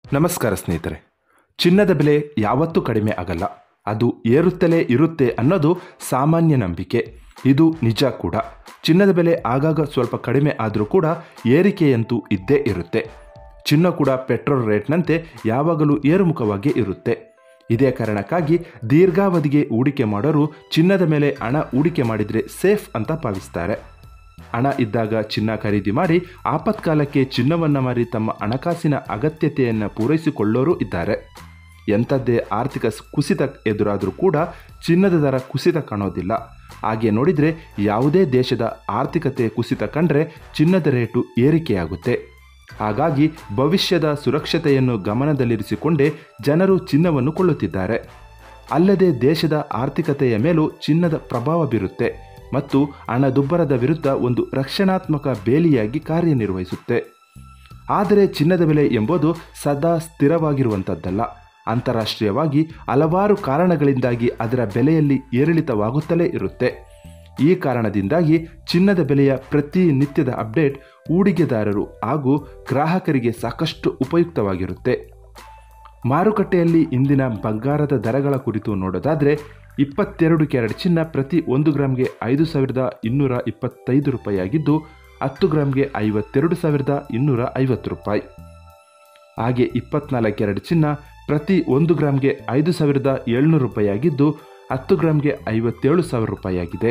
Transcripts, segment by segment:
ನಮಸ್ಕಾರ ಸ್ನೇಹಿತರೆ ಚಿನ್ನದ ಬೆಲೆ ಯಾವತ್ತೂ ಕಡಿಮೆ ಆಗಲ್ಲ ಅದು ಏರುತ್ತಲೇ ಇರುತ್ತೆ ಅನ್ನೋದು ಸಾಮಾನ್ಯ ನಂಬಿಕೆ ಇದು ನಿಜ ಕೂಡ ಚಿನ್ನದ ಬೆಲೆ ಆಗಾಗ ಸ್ವಲ್ಪ ಕಡಿಮೆ ಆದರೂ ಕೂಡ ಏರಿಕೆಯಂತೂ ಇದ್ದೇ ಇರುತ್ತೆ ಚಿನ್ನ ಕೂಡ ಪೆಟ್ರೋಲ್ ರೇಟ್ನಂತೆ ಯಾವಾಗಲೂ ಏರುಮುಖವಾಗಿ ಇರುತ್ತೆ ಇದೇ ಕಾರಣಕ್ಕಾಗಿ ದೀರ್ಘಾವಧಿಗೆ ಹೂಡಿಕೆ ಮಾಡೋರು ಚಿನ್ನದ ಮೇಲೆ ಹಣ ಹೂಡಿಕೆ ಮಾಡಿದರೆ ಸೇಫ್ ಅಂತ ಭಾವಿಸ್ತಾರೆ ಹಣ ಇದ್ದಾಗ ಚಿನ್ನ ಖರೀದಿ ಮಾಡಿ ಆಪತ್ಕಾಲಕ್ಕೆ ಚಿನ್ನವನ್ನು ಮಾರಿ ತಮ್ಮ ಹಣಕಾಸಿನ ಅಗತ್ಯತೆಯನ್ನು ಪೂರೈಸಿಕೊಳ್ಳೋರು ಇದ್ದಾರೆ ಎಂಥದ್ದೇ ಆರ್ಥಿಕ ಸ್- ಕುಸಿತ ಎದುರಾದರೂ ಕೂಡ ಚಿನ್ನದ ದರ ಕುಸಿತ ಕಾಣೋದಿಲ್ಲ ಹಾಗೆ ನೋಡಿದರೆ ಯಾವುದೇ ದೇಶದ ಆರ್ಥಿಕತೆ ಕುಸಿತ ಕಂಡ್ರೆ ಚಿನ್ನದ ರೇಟು ಏರಿಕೆಯಾಗುತ್ತೆ ಹಾಗಾಗಿ ಭವಿಷ್ಯದ ಸುರಕ್ಷತೆಯನ್ನು ಗಮನದಲ್ಲಿರಿಸಿಕೊಂಡೇ ಜನರು ಚಿನ್ನವನ್ನು ಕೊಳ್ಳುತ್ತಿದ್ದಾರೆ ಅಲ್ಲದೆ ದೇಶದ ಆರ್ಥಿಕತೆಯ ಮೇಲೂ ಚಿನ್ನದ ಪ್ರಭಾವ ಬೀರುತ್ತೆ ಮತ್ತು ಹಣದುಬ್ಬರದ ವಿರುದ್ಧ ಒಂದು ರಕ್ಷಣಾತ್ಮಕ ಬೇಲಿಯಾಗಿ ಕಾರ್ಯನಿರ್ವಹಿಸುತ್ತೆ ಆದರೆ ಚಿನ್ನದ ಬೆಲೆ ಎಂಬುದು ಸದಾ ಸ್ಥಿರವಾಗಿರುವಂಥದ್ದಲ್ಲ ಅಂತಾರಾಷ್ಟ್ರೀಯವಾಗಿ ಹಲವಾರು ಕಾರಣಗಳಿಂದಾಗಿ ಅದರ ಬೆಲೆಯಲ್ಲಿ ಏರಿಳಿತವಾಗುತ್ತಲೇ ಇರುತ್ತೆ ಈ ಕಾರಣದಿಂದಾಗಿ ಚಿನ್ನದ ಬೆಲೆಯ ಪ್ರತಿನಿತ್ಯದ ಅಪ್ಡೇಟ್ ಹೂಡಿಕೆದಾರರು ಹಾಗೂ ಗ್ರಾಹಕರಿಗೆ ಸಾಕಷ್ಟು ಉಪಯುಕ್ತವಾಗಿರುತ್ತೆ ಮಾರುಕಟ್ಟೆಯಲ್ಲಿ ಇಂದಿನ ಬಂಗಾರದ ದರಗಳ ಕುರಿತು ನೋಡೋದಾದರೆ ಇಪ್ಪತ್ತೆರಡು ಕ್ಯಾರೆಟ್ ಚಿನ್ನ ಪ್ರತಿ ಒಂದು ಗ್ರಾಮ್ಗೆ ಐದು ಸಾವಿರದ ಇನ್ನೂರ ಇಪ್ಪತ್ತೈದು ರೂಪಾಯಿ ಆಗಿದ್ದು ಹತ್ತು ಗ್ರಾಮ್ಗೆ ಐವತ್ತೆರಡು ಸಾವಿರದ ಇನ್ನೂರ ಐವತ್ತು ರೂಪಾಯಿ ಹಾಗೆ ಇಪ್ಪತ್ನಾಲ್ಕು ಕ್ಯಾರೆಟ್ ಚಿನ್ನ ಪ್ರತಿ ಒಂದು ಗ್ರಾಮ್ಗೆ ಐದು ಸಾವಿರದ ಏಳ್ನೂರು ರೂಪಾಯಿ ಆಗಿದ್ದು ಹತ್ತು ಗ್ರಾಮ್ಗೆ ಐವತ್ತೇಳು ಸಾವಿರ ರೂಪಾಯಿ ಆಗಿದೆ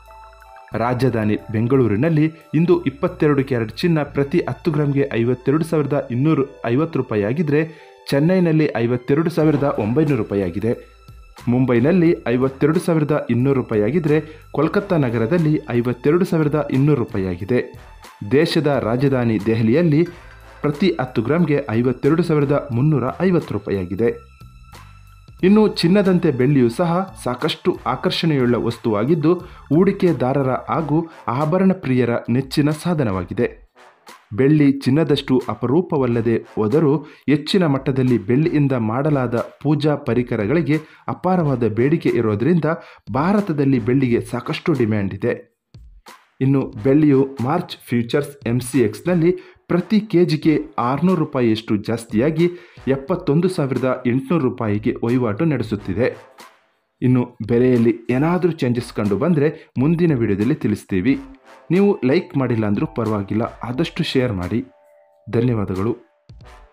ರಾಜಧಾನಿ ಬೆಂಗಳೂರಿನಲ್ಲಿ ಇಂದು ಇಪ್ಪತ್ತೆರಡು ಕ್ಯಾರೆಟ್ ಚಿನ್ನ ಪ್ರತಿ ಹತ್ತು ಗ್ರಾಮ್ಗೆ ಐವತ್ತೆರಡು ಸಾವಿರದ ಇನ್ನೂರು ಐವತ್ತು ರೂಪಾಯಿ ಆಗಿದ್ದರೆ ಚೆನ್ನೈನಲ್ಲಿ ಐವತ್ತೆರಡು ಸಾವಿರದ ಒಂಬೈನೂರು ರೂಪಾಯಿ ಆಗಿದೆ ಮುಂಬೈನಲ್ಲಿ ಐವತ್ತೆರಡು ಸಾವಿರದ ಇನ್ನೂರು ರೂಪಾಯಿ ಆಗಿದ್ದರೆ ಕೋಲ್ಕತ್ತಾ ನಗರದಲ್ಲಿ ಐವತ್ತೆರಡು ಸಾವಿರದ ಇನ್ನೂರು ರೂಪಾಯಿ ಆಗಿದೆ ದೇಶದ ರಾಜಧಾನಿ ದೆಹಲಿಯಲ್ಲಿ ಪ್ರತಿ ಹತ್ತು ಗ್ರಾಮ್ಗೆ ಐವತ್ತೆರಡು ಸಾವಿರದ ಮುನ್ನೂರ ಐವತ್ತು ರೂಪಾಯಿ ಆಗಿದೆ ಇನ್ನು ಚಿನ್ನದಂತೆ ಬೆಳ್ಳಿಯೂ ಸಹ ಸಾಕಷ್ಟು ಆಕರ್ಷಣೆಯುಳ್ಳ ವಸ್ತುವಾಗಿದ್ದು ಹೂಡಿಕೆದಾರರ ಹಾಗೂ ಆಭರಣ ಪ್ರಿಯರ ನೆಚ್ಚಿನ ಸಾಧನವಾಗಿದೆ ಬೆಳ್ಳಿ ಚಿನ್ನದಷ್ಟು ಅಪರೂಪವಲ್ಲದೆ ಹೋದರೂ ಹೆಚ್ಚಿನ ಮಟ್ಟದಲ್ಲಿ ಬೆಳ್ಳಿಯಿಂದ ಮಾಡಲಾದ ಪೂಜಾ ಪರಿಕರಗಳಿಗೆ ಅಪಾರವಾದ ಬೇಡಿಕೆ ಇರೋದರಿಂದ ಭಾರತದಲ್ಲಿ ಬೆಳ್ಳಿಗೆ ಸಾಕಷ್ಟು ಡಿಮ್ಯಾಂಡ್ ಇದೆ ಇನ್ನು ಬೆಳ್ಳಿಯು ಮಾರ್ಚ್ ಫ್ಯೂಚರ್ಸ್ ಎಂ ಸಿ ಎಕ್ಸ್ನಲ್ಲಿ ಪ್ರತಿ ಕೆ ಜಿಗೆ ಆರುನೂರು ರೂಪಾಯಿಯಷ್ಟು ಜಾಸ್ತಿಯಾಗಿ ಎಪ್ಪತ್ತೊಂದು ಸಾವಿರದ ಎಂಟುನೂರು ರೂಪಾಯಿಗೆ ವಹಿವಾಟು ನಡೆಸುತ್ತಿದೆ ಇನ್ನು ಬೆಲೆಯಲ್ಲಿ ಏನಾದರೂ ಚೇಂಜಸ್ ಕಂಡು ಬಂದರೆ ಮುಂದಿನ ವಿಡಿಯೋದಲ್ಲಿ ತಿಳಿಸ್ತೀವಿ ನೀವು ಲೈಕ್ ಮಾಡಿಲ್ಲ ಅಂದರೂ ಪರವಾಗಿಲ್ಲ ಆದಷ್ಟು ಶೇರ್ ಮಾಡಿ ಧನ್ಯವಾದಗಳು